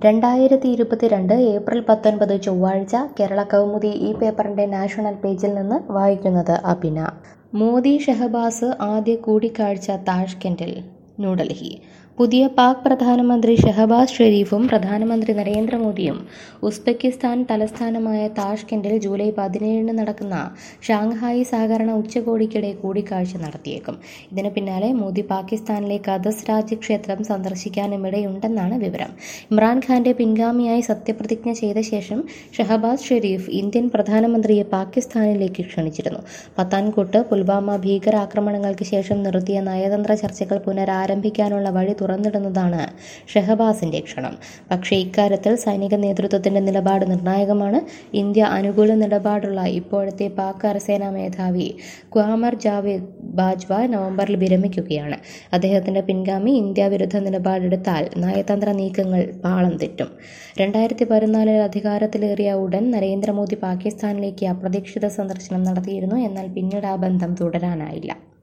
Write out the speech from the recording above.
രണ്ടായിരത്തി ഇരുപത്തിരണ്ട് ഏപ്രിൽ പത്തൊൻപത് ചൊവ്വാഴ്ച കേരള കൗമുദി ഈ പേപ്പറിന്റെ നാഷണൽ പേജിൽ നിന്ന് വായിക്കുന്നത് അബിന മോദി ഷെഹബാസ് ആദ്യ കൂടിക്കാഴ്ച താഷ്കെൻഡിൽ ന്യൂഡൽഹി പുതിയ പാക് പ്രധാനമന്ത്രി ഷെഹബാസ് ഷെരീഫും പ്രധാനമന്ത്രി നരേന്ദ്രമോദിയും ഉസ്ബെക്കിസ്ഥാൻ തലസ്ഥാനമായ താഷ്കെൻഡിൽ ജൂലൈ പതിനേഴിന് നടക്കുന്ന ഷാങ്ഹായി സഹകരണ ഉച്ചകോടിക്കിടെ കൂടിക്കാഴ്ച നടത്തിയേക്കും ഇതിന് പിന്നാലെ മോദി പാകിസ്ഥാനിലെ കദസ് രാജ്യക്ഷേത്രം സന്ദർശിക്കാനുമിടയുണ്ടെന്നാണ് വിവരം ഇമ്രാൻഖാന്റെ പിൻഗാമിയായി സത്യപ്രതിജ്ഞ ചെയ്ത ശേഷം ഷെഹബാസ് ഷെരീഫ് ഇന്ത്യൻ പ്രധാനമന്ത്രിയെ പാകിസ്ഥാനിലേക്ക് ക്ഷണിച്ചിരുന്നു പത്താൻകോട്ട് പുൽവാമ ഭീകരാക്രമണങ്ങൾക്ക് ശേഷം നിർത്തിയ നയതന്ത്ര ചർച്ചകൾ പുനരാരംഭിക്കാനുള്ള വഴി തുറന്നിടുന്നതാണ് ഷെഹബാസിന്റെ ക്ഷണം പക്ഷേ ഇക്കാര്യത്തിൽ സൈനിക നേതൃത്വത്തിന്റെ നിലപാട് നിർണായകമാണ് ഇന്ത്യ അനുകൂല നിലപാടുള്ള ഇപ്പോഴത്തെ പാക് കരസേനാ മേധാവി ഖ്വാമർ ജാവേദ് ബാജ്വ നവംബറിൽ വിരമിക്കുകയാണ് അദ്ദേഹത്തിന്റെ പിൻഗാമി ഇന്ത്യ വിരുദ്ധ നിലപാടെടുത്താൽ നയതന്ത്ര നീക്കങ്ങൾ പാളം തെറ്റും രണ്ടായിരത്തി പതിനാലിൽ അധികാരത്തിലേറിയ ഉടൻ നരേന്ദ്രമോദി പാകിസ്ഥാനിലേക്ക് അപ്രതീക്ഷിത സന്ദർശനം നടത്തിയിരുന്നു എന്നാൽ പിന്നീട് ആ ബന്ധം തുടരാനായില്ല